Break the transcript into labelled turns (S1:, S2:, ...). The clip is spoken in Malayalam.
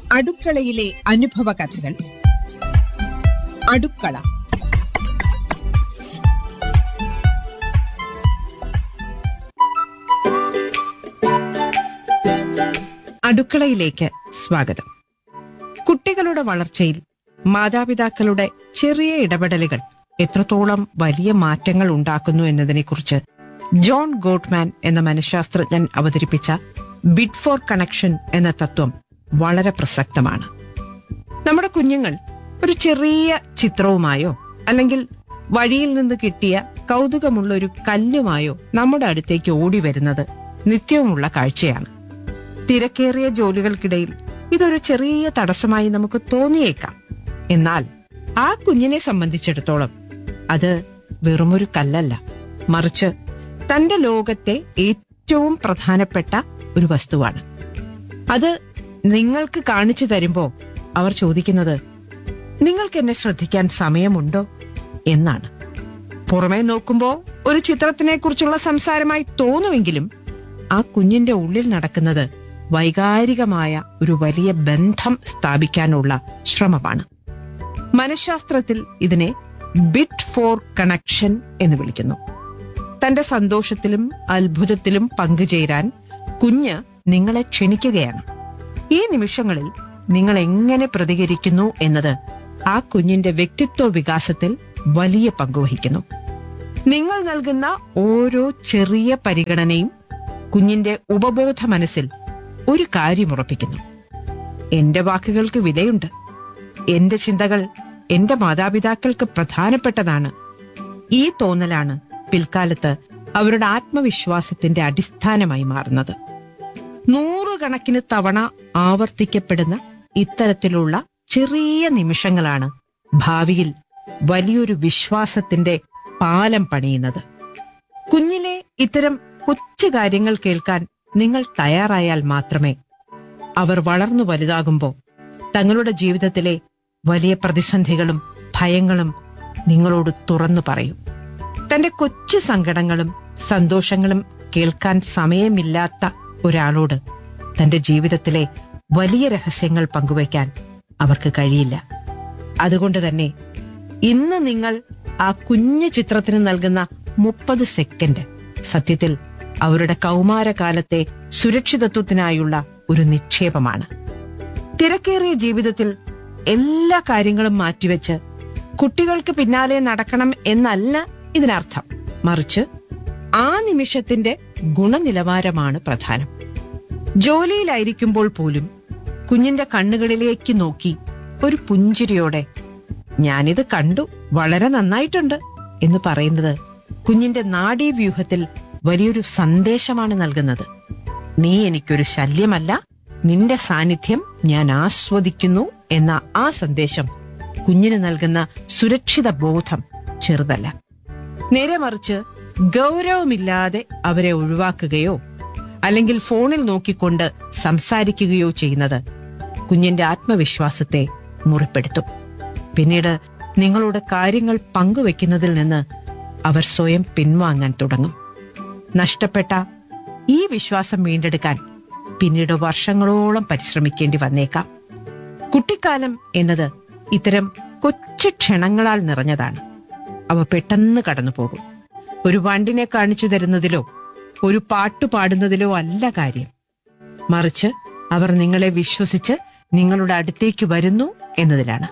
S1: അടുക്കളയിലെ അനുഭവ കഥകൾ അടുക്കള അടുക്കളയിലേക്ക് സ്വാഗതം കുട്ടികളുടെ വളർച്ചയിൽ മാതാപിതാക്കളുടെ ചെറിയ ഇടപെടലുകൾ എത്രത്തോളം വലിയ മാറ്റങ്ങൾ ഉണ്ടാക്കുന്നു എന്നതിനെക്കുറിച്ച് ജോൺ ഗോട്ട്മാൻ എന്ന മനഃശാസ്ത്രജ്ഞൻ അവതരിപ്പിച്ച ബിഡ് ഫോർ കണക്ഷൻ എന്ന തത്വം വളരെ പ്രസക്തമാണ് നമ്മുടെ കുഞ്ഞുങ്ങൾ ഒരു ചെറിയ ചിത്രവുമായോ അല്ലെങ്കിൽ വഴിയിൽ നിന്ന് കിട്ടിയ കൗതുകമുള്ള ഒരു കല്ലുമായോ നമ്മുടെ അടുത്തേക്ക് ഓടി വരുന്നത് നിത്യവുമുള്ള കാഴ്ചയാണ് തിരക്കേറിയ ജോലികൾക്കിടയിൽ ഇതൊരു ചെറിയ തടസ്സമായി നമുക്ക് തോന്നിയേക്കാം എന്നാൽ ആ കുഞ്ഞിനെ സംബന്ധിച്ചിടത്തോളം അത് വെറുമൊരു കല്ലല്ല മറിച്ച് തന്റെ ലോകത്തെ ഏറ്റവും പ്രധാനപ്പെട്ട ഒരു വസ്തുവാണ് അത് നിങ്ങൾക്ക് കാണിച്ചു തരുമ്പോ അവർ ചോദിക്കുന്നത് നിങ്ങൾക്ക് എന്നെ ശ്രദ്ധിക്കാൻ സമയമുണ്ടോ എന്നാണ് പുറമേ നോക്കുമ്പോ ഒരു ചിത്രത്തിനെ കുറിച്ചുള്ള സംസാരമായി തോന്നുമെങ്കിലും ആ കുഞ്ഞിന്റെ ഉള്ളിൽ നടക്കുന്നത് വൈകാരികമായ ഒരു വലിയ ബന്ധം സ്ഥാപിക്കാനുള്ള ശ്രമമാണ് മനഃശാസ്ത്രത്തിൽ ഇതിനെ ബിറ്റ് ഫോർ കണക്ഷൻ എന്ന് വിളിക്കുന്നു തന്റെ സന്തോഷത്തിലും അത്ഭുതത്തിലും പങ്കുചേരാൻ കുഞ്ഞ് നിങ്ങളെ ക്ഷണിക്കുകയാണ് ഈ നിമിഷങ്ങളിൽ നിങ്ങൾ എങ്ങനെ പ്രതികരിക്കുന്നു എന്നത് ആ കുഞ്ഞിന്റെ വ്യക്തിത്വ വികാസത്തിൽ വലിയ പങ്കുവഹിക്കുന്നു നിങ്ങൾ നൽകുന്ന ഓരോ ചെറിയ പരിഗണനയും കുഞ്ഞിന്റെ ഉപബോധ മനസ്സിൽ ഒരു കാര്യം ഉറപ്പിക്കുന്നു എന്റെ വാക്കുകൾക്ക് വിലയുണ്ട് എന്റെ ചിന്തകൾ എന്റെ മാതാപിതാക്കൾക്ക് പ്രധാനപ്പെട്ടതാണ് ഈ തോന്നലാണ് പിൽക്കാലത്ത് അവരുടെ ആത്മവിശ്വാസത്തിന്റെ അടിസ്ഥാനമായി മാറുന്നത് നൂറുകണക്കിന് തവണ ആവർത്തിക്കപ്പെടുന്ന ഇത്തരത്തിലുള്ള ചെറിയ നിമിഷങ്ങളാണ് ഭാവിയിൽ വലിയൊരു വിശ്വാസത്തിന്റെ പാലം പണിയുന്നത് കുഞ്ഞിലെ ഇത്തരം കൊച്ചു കാര്യങ്ങൾ കേൾക്കാൻ നിങ്ങൾ തയ്യാറായാൽ മാത്രമേ അവർ വളർന്നു വലുതാകുമ്പോൾ തങ്ങളുടെ ജീവിതത്തിലെ വലിയ പ്രതിസന്ധികളും ഭയങ്ങളും നിങ്ങളോട് തുറന്നു പറയൂ തന്റെ കൊച്ചു സങ്കടങ്ങളും സന്തോഷങ്ങളും കേൾക്കാൻ സമയമില്ലാത്ത ഒരാളോട് തന്റെ ജീവിതത്തിലെ വലിയ രഹസ്യങ്ങൾ പങ്കുവയ്ക്കാൻ അവർക്ക് കഴിയില്ല അതുകൊണ്ട് തന്നെ ഇന്ന് നിങ്ങൾ ആ കുഞ്ഞു ചിത്രത്തിന് നൽകുന്ന മുപ്പത് സെക്കൻഡ് സത്യത്തിൽ അവരുടെ കൗമാരകാലത്തെ സുരക്ഷിതത്വത്തിനായുള്ള ഒരു നിക്ഷേപമാണ് തിരക്കേറിയ ജീവിതത്തിൽ എല്ലാ കാര്യങ്ങളും മാറ്റിവെച്ച് കുട്ടികൾക്ക് പിന്നാലെ നടക്കണം എന്നല്ല ഇതിനർത്ഥം മറിച്ച് ആ നിമിഷത്തിന്റെ ഗുണനിലവാരമാണ് പ്രധാനം ജോലിയിലായിരിക്കുമ്പോൾ പോലും കുഞ്ഞിന്റെ കണ്ണുകളിലേക്ക് നോക്കി ഒരു പുഞ്ചിരിയോടെ ഞാനിത് കണ്ടു വളരെ നന്നായിട്ടുണ്ട് എന്ന് പറയുന്നത് കുഞ്ഞിന്റെ നാഡീവ്യൂഹത്തിൽ വലിയൊരു സന്ദേശമാണ് നൽകുന്നത് നീ എനിക്കൊരു ശല്യമല്ല നിന്റെ സാന്നിധ്യം ഞാൻ ആസ്വദിക്കുന്നു എന്ന ആ സന്ദേശം കുഞ്ഞിന് നൽകുന്ന സുരക്ഷിത ബോധം ചെറുതല്ല നേരെ മറിച്ച് ഗൗരവമില്ലാതെ അവരെ ഒഴിവാക്കുകയോ അല്ലെങ്കിൽ ഫോണിൽ നോക്കിക്കൊണ്ട് സംസാരിക്കുകയോ ചെയ്യുന്നത് കുഞ്ഞിന്റെ ആത്മവിശ്വാസത്തെ മുറിപ്പെടുത്തും പിന്നീട് നിങ്ങളുടെ കാര്യങ്ങൾ പങ്കുവെക്കുന്നതിൽ നിന്ന് അവർ സ്വയം പിൻവാങ്ങാൻ തുടങ്ങും നഷ്ടപ്പെട്ട ഈ വിശ്വാസം വീണ്ടെടുക്കാൻ പിന്നീട് വർഷങ്ങളോളം പരിശ്രമിക്കേണ്ടി വന്നേക്കാം കുട്ടിക്കാലം എന്നത് ഇത്തരം കൊച്ചു ക്ഷണങ്ങളാൽ നിറഞ്ഞതാണ് അവ പെട്ടെന്ന് കടന്നു പോകും ഒരു വണ്ടിനെ കാണിച്ചു തരുന്നതിലോ ഒരു പാട്ടു പാടുന്നതിലോ അല്ല കാര്യം മറിച്ച് അവർ നിങ്ങളെ വിശ്വസിച്ച് നിങ്ങളുടെ അടുത്തേക്ക് വരുന്നു എന്നതിലാണ്